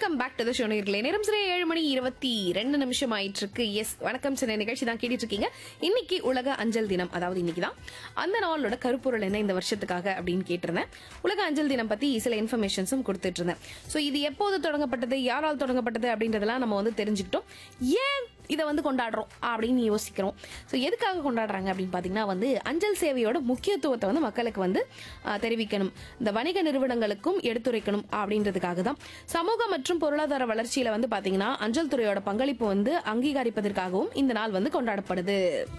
welcome back to the show நேர்களே நேரம் சரி ஏழு மணி இருபத்தி ரெண்டு நிமிஷம் ஆயிட்டு இருக்கு எஸ் வணக்கம் சின்ன நிகழ்ச்சி தான் கேட்டுட்டு இருக்கீங்க இன்னைக்கு உலக அஞ்சல் தினம் அதாவது இன்னைக்கு தான் அந்த நாளோட கருப்பொருள் என்ன இந்த வருஷத்துக்காக அப்படின்னு கேட்டிருந்தேன் உலக அஞ்சல் தினம் பத்தி சில இன்ஃபர்மேஷன்ஸும் கொடுத்துட்டு இருந்தேன் ஸோ இது எப்போது தொடங்கப்பட்டது யாரால் தொடங்கப்பட்டது அப்படின்றதெல்லாம் நம்ம வந்து தெரிஞ்சுக்கிட்டோம் ஏன் இதை வந்து கொண்டாடுறோம் அப்படின்னு யோசிக்கிறோம் ஸோ எதுக்காக கொண்டாடுறாங்க அப்படின்னு பார்த்தீங்கன்னா வந்து அஞ்சல் சேவையோட முக்கியத்துவத்தை வந்து மக்களுக்கு வந்து ஆஹ், தெரிவிக்கணும் இந்த வணிக நிறுவனங்களுக்கும் எடுத்துரைக்கணும் அப்படின்றதுக்காக தான் சமூக மற்றும் பொருளாதார வளர்ச்சியில வந்து பார்த்தீங்கன்னா அஞ்சல் துறையோட பங்களிப்பு வந்து அங்கீகரிப்பதற்காகவும் இந்த நாள் வந்து கொண்டாடப்படுது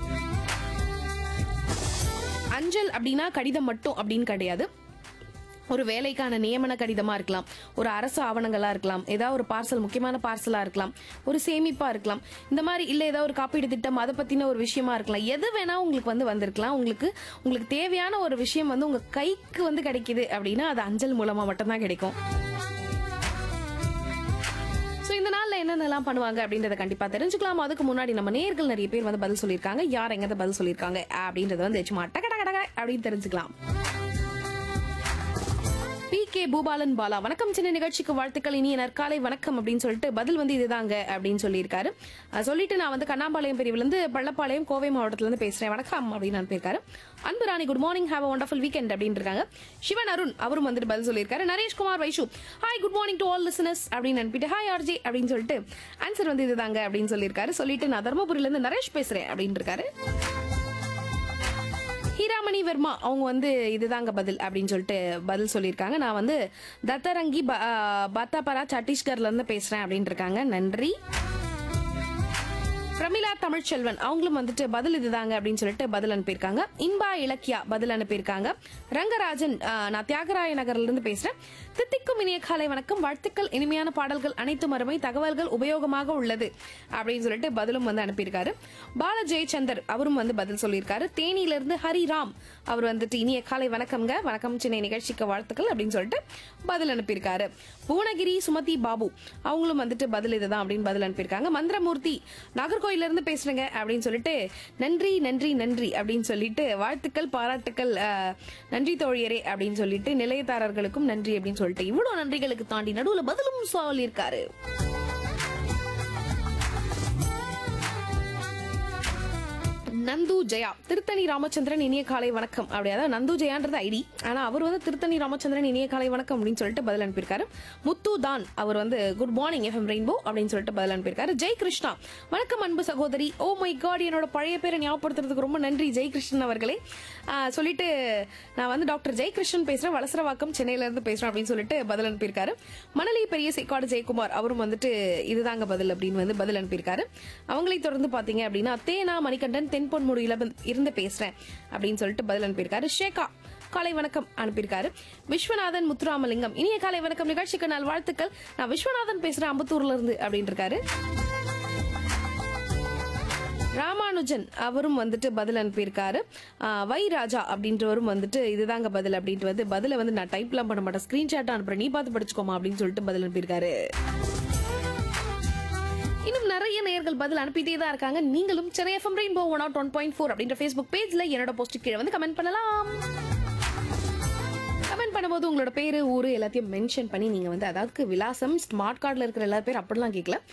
அஞ்சல் அப்படின்னா கடிதம் மட்டும் அப்படின்னு கிடையாது ஒரு வேலைக்கான நியமன கடிதமா இருக்கலாம் ஒரு அரசு ஆவணங்களா இருக்கலாம் ஏதாவது ஒரு பார்சல் முக்கியமான பார்சலா இருக்கலாம் ஒரு சேமிப்பா இருக்கலாம் இந்த மாதிரி இல்ல ஏதாவது ஒரு காப்பீடு திட்டம் அதை பத்தின ஒரு விஷயமா இருக்கலாம் எது வேணா உங்களுக்கு வந்து வந்திருக்கலாம் உங்களுக்கு உங்களுக்கு தேவையான ஒரு விஷயம் வந்து உங்க கைக்கு வந்து கிடைக்குது அப்படின்னா அது அஞ்சல் மூலமா மட்டும்தான் கிடைக்கும் ஸோ இந்த நாள்ல என்னென்னலாம் பண்ணுவாங்க அப்படின்றத கண்டிப்பா தெரிஞ்சுக்கலாம் அதுக்கு முன்னாடி நம்ம நேர்கள் நிறைய பேர் வந்து பதில் சொல்லியிருக்காங்க யார் எங்க பதில் சொல்லியிருக்காங்க அப்படின்றத வந்து சும்மா டக டக டக அப்படின்னு தெரிஞ்சுக்கலாம் பி கே பூபாலன் பாலா வணக்கம் சின்ன நிகழ்ச்சிக்கு வாழ்த்துக்கள் இனிய நற்காலை வணக்கம் அப்படின்னு சொல்லிட்டு பதில் வந்து இதுதாங்க அப்படின்னு சொல்லியிருக்காரு அஹ் சொல்லிட்டு நான் வந்து கண்ணாம்பாளையம் பிரிவுலேருந்து பள்ளப்பாளையம் கோவை மாவட்டத்துல இருந்து பேசுறேன் வணக்கம் அப்படின்னு அனுப்பியிருக்காரு Anbu Rani good morning have wonderful weekend அப்படின்னு இருக்காங்க சிவன் அருண் அவரும் வந்துட்டு பதில் சொல்லியிருக்காரு Naresh Kumar Vaishu hi good morning to all listeners அப்படின்னு அனுப்பிட்டு ஹாய் ஆர்ஜே அப்படின்னு சொல்லிட்டு ஆன்சர் வந்து இதுதாங்க அப்படின்னு சொல்லியிருக்காரு சொல்லிட்டு நான் தருமபுரியில இருந்து நரேஷ் பேசுறேன் அப்படின்னு இருக்காரு ஹீராமணி வர்மா அவங்க வந்து இதுதாங்க பதில் அப்படின்னு சொல்லிட்டு பதில் சொல்லியிருக்காங்க நான் வந்து தத்தரங்கி ப- ஆ, பத்தாபரா சத்தீஸ்கர்ல இருந்து பேசுறேன் அப்படின்னு இருக்காங்க நன்றி பிரமிளா தமிழ்ச்செல்வன் அவங்களும் வந்துட்டு பதில் இதுதாங்க அப்படின்னு சொல்லிட்டு பதில் அனுப்பியிருக்காங்க இன்பா இலக்கியா பதில் அனுப்பியிருக்காங்க ரங்கராஜன் ஆ, நான் தியாகராய நகர்ல இருந்து பேசுறேன் தித்திக்கும் இனிய காலை வணக்கம் வாழ்த்துக்கள் இனிமையான பாடல்கள் அனைத்தும் அருமை தகவல்கள் உபயோகமாக உள்ளது அப்படின்னு சொல்லிட்டு பதிலும் வந்து அனுப்பியிருக்காரு பால ஜெயச்சந்தர் அவரும் வந்து பதில் சொல்லியிருக்காரு தேனியில இருந்து ஹரிராம் அவர் வந்துட்டு இனிய காலை வணக்கம்ங்க வணக்கம் சென்னை நிகழ்ச்சிக்கு வாழ்த்துக்கள் அப்படின்னு சொல்லிட்டு பதில் அனுப்பியிருக்காரு புவனகிரி சுமதி பாபு அவங்களும் வந்துட்டு பதில் இதுதான் அப்படின்னு பதில் அனுப்பியிருக்காங்க மந்திரமூர்த்தி நாகர்கோயில இருந்து பேசுறேங்க அப்படின்னு சொல்லிட்டு நன்றி நன்றி நன்றி அப்படின்னு சொல்லிட்டு வாழ்த்துக்கள் பாராட்டுக்கள் அஹ், நன்றி தோழியரே அப்படின்னு சொல்லிட்டு நிலையத்தாரர்களுக்கும் நன்றி அப்படின்னு சொல்லிட்டு இவ்வளவு நன்றிகளுக்கு தாண்டி நடுவுல பதிலும் சொல்லியிருக்காரு நந்து ஜெயா திருத்தணி ராமச்சந்திரன் இனிய காலை வணக்கம் அப்படி அதாவது நந்து ஜெயான்றது ஐடி ஆனா அவர் வந்து திருத்தணி ராமச்சந்திரன் இனிய காலை வணக்கம் அப்படின்னு சொல்லிட்டு பதில் அனுப்பியிருக்காரு முத்து தான் அவர் வந்து குட் மார்னிங் எஃப்எம் ரெயின்போ அப்படின்னு சொல்லிட்டு பதில் அனுப்பியிருக்காரு ஜெய் கிருஷ்ணா வணக்கம் அன்பு சகோதரி ஓ மை காட் என்னோட பழைய பேரை ஞாபகப்படுத்துறதுக்கு ரொம்ப நன்றி ஜெய் கிருஷ்ணன் அவர்களே ஆஹ் சொல்லிட்டு நான் வந்து டாக்டர் ஜெய் கிருஷ்ணன் பேசுறேன் வலசரவாக்கம் சென்னையில இருந்து பேசுறேன் அப்படின்னு சொல்லிட்டு பதில் அனுப்பியிருக்காரு மணலி பெரிய சேக்காடு ஜெயக்குமார் அவரும் வந்துட்டு இதுதாங்க பதில் அப்படின்னு வந்து பதில் அனுப்பியிருக்காரு அவங்களை தொடர்ந்து பாத்தீங்க அப்படின்னா தேனா மணிகண்டன் தென்பொன்முடியில வந்து- இருந்து பேசுறேன் அப்படின்னு சொல்லிட்டு பதில் அனுப்பியிருக்காரு ஷேகா காலை வணக்கம் அனுப்பியிருக்காரு விஸ்வநாதன் முத்துராமலிங்கம் இனிய காலை வணக்கம் நிகழ்ச்சிக்கு நாள் வாழ்த்துக்கள் நான் விஸ்வநாதன் பேசுறேன் அம்பத்தூர்ல இருந்து அப்படின்னு இருக்காரு ராமானுஜன் அவரும் வந்துட்டு பதில் அனுப்பியிருக்காரு ஆஹ் வை ராஜா அப்படின்றவரும் வந்துட்டு இதுதாங்க பதில் அப்படின்ட்டு வந்து பதில வந்து நான் டைப்லாம் பண்ண மாட்டேன் ஸ்கிரீன்ஷாட் அனுப்புறேன் நீ பார்த்து படிச்சுக்கோமா அப்படின்னு சொல்லிட்டு பதில் அனுப்பியிருக்காரு இன்னும் நிறைய நேயர்கள் பதில் அனுப்பிட்டே தான் இருக்காங்க நீங்களும் Chennai FM rainbow one out one point four அப்படின்ற ஃபேஸ்புக் பேஜ்ல என்னோட போஸ்ட் கீழே வந்து கமெண்ட் பண்ணலாம் கமெண்ட் பண்ணும்போது உங்களோட பேரு ஊரு எல்லாத்தையும் மென்ஷன் பண்ணி நீங்க வந்து அதாவது விலாசம் ஸ்மார்ட் கார்டில் இருக்கிற எல்லா பேர் அப்படிலாம் கேட்கல